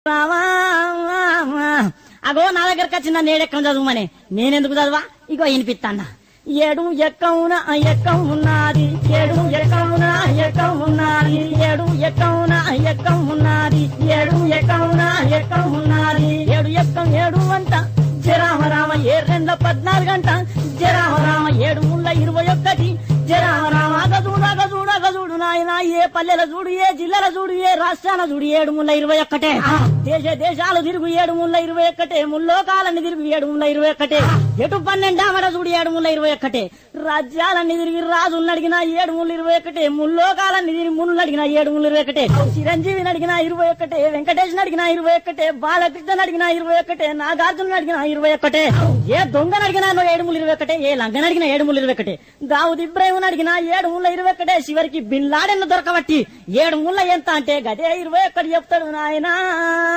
రావా అగో నా దగ్గరకు వచ్చిన నేడెక్కం చదువుమని నేనెందుకు చదువా ఇగో వినిపిస్తాన్న ఏడు ఎక్కవున ఎక్కం ఉన్నది ఏడు ఎక్కవున ఎక్కం ఉన్నది ఏడు ఎక్కవున ఎక్కం ఉన్నది ఏడు ఎక్కవున ఎక్కం ఉన్నది ఏడు ఎక్కం ఏడు అంట జరామ రామ ఏ రెండ పద్నాలుగు గంట జరామ రామ ఏడు ముళ్ళ ఇరవై ఒక్కటి జరామ రామ అగజూడు అగజూడు అగజూడు నాయన ఏ పల్లెల చూడు ఏ జిల్లాల చూడు ఏ రాష్ట్రాల చూడు ఏడు ముళ్ళ ఇరవై ఒక్కటే దేశ దేశాలు తిరుగు ఏడు ముళ్ళ ఇరవై ఒక్కటే ముల్లోకాలన్నీ తిరుగు ఏడు ముళ్ళ ఇరవై ఒక్కటే ఎటు పన్నెండామడ చూడు ఏడు ముళ్ళ ఇరవై ఒక్కటే రాజ్యాలన్నీ తిరిగి రాజులను అడిగిన ఏడు ముళ్ళు ఇరవై ఒకటే ముల్లోకాలన్నీ తిరిగి ముళ్ళు అడిగిన ఏడు ముళ్ళు ఇరవై ఒకటే చిరంజీవిని అడిగిన ఇరవై ఒకటే వెంకటేశ్వర అడిగిన ఇరవై ఒకటే బాలకృష్ణ అడిగిన ఇరవై ఒకటే నాగార్జున అడిగిన ఇరవై ఒకటే ఏ దొంగను అడిగినా నువ్వు ఏడు ముళ్ళు ఇరవై ఒకటే ఏ లంగను అడిగిన ఏడు ముళ్ళు ఇరవై ఒకటే దావుద్ ఇబ్రాహిం అడిగిన ఏడు ముళ్ళ ఇరవై ఒకటే చివరికి బిన్ లాడెన్ దొరకబట్టి ఏడు ముళ్ళ ఎంత అంటే గదే ఇరవై ఒకటి చెప్తాడు నాయనా